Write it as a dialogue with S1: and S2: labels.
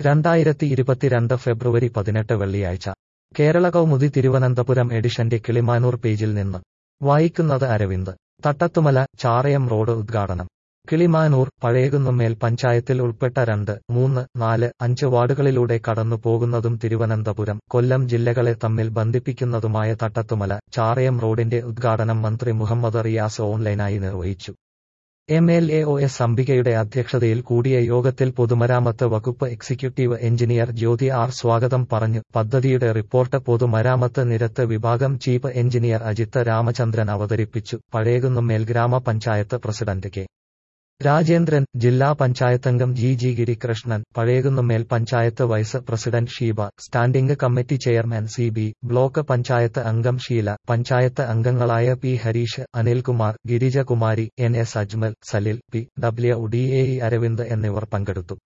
S1: രണ്ടായിരത്തി ഇരുപത്തിരണ്ട് ഫെബ്രുവരി പതിനെട്ട് വെള്ളിയാഴ്ച കേരള കൗമുദി തിരുവനന്തപുരം എഡിഷന്റെ കിളിമാനൂർ പേജിൽ നിന്ന് വായിക്കുന്നത് അരവിന്ദ് തട്ടത്തുമല ചാറയം റോഡ് ഉദ്ഘാടനം കിളിമാനൂർ പഴയകുന്നുമേൽ പഞ്ചായത്തിൽ ഉൾപ്പെട്ട രണ്ട് മൂന്ന് നാല് അഞ്ച് വാർഡുകളിലൂടെ കടന്നു പോകുന്നതും തിരുവനന്തപുരം കൊല്ലം ജില്ലകളെ തമ്മിൽ ബന്ധിപ്പിക്കുന്നതുമായ തട്ടത്തുമല ചാറയം റോഡിന്റെ ഉദ്ഘാടനം മന്ത്രി മുഹമ്മദ് റിയാസ് ഓൺലൈനായി നിർവഹിച്ചു M L A O S അംബികയുടെ അധ്യക്ഷതയിൽ കൂടിയ യോഗത്തിൽ പൊതുമരാമത്ത് വകുപ്പ് എക്സിക്യൂട്ടീവ് എഞ്ചിനീയർ ജ്യോതി ആർ സ്വാഗതം പറഞ്ഞു പദ്ധതിയുടെ റിപ്പോർട്ട് പൊതുമരാമത്ത് നിരത്ത് വിഭാഗം ചീഫ് എഞ്ചിനീയർ അജിത്ത് രാമചന്ദ്രൻ അവതരിപ്പിച്ചു പഴയകുന്നുമേൽ ഗ്രാമപഞ്ചായത്ത് പ്രസിഡന്റ് കെ രാജേന്ദ്രൻ ജില്ലാ പഞ്ചായത്തംഗം G G Girikrishnan Pazhayakunnummel panchayat vice president Sheeba standing committee chairman C B block panchayat അംഗം ഷീല പഞ്ചായത്ത് അംഗങ്ങളായ P Harish Anilkumar Girijakumari N S Ajmal Salil P W D A E Aravind എന്നിവർ പങ്കെടുത്തു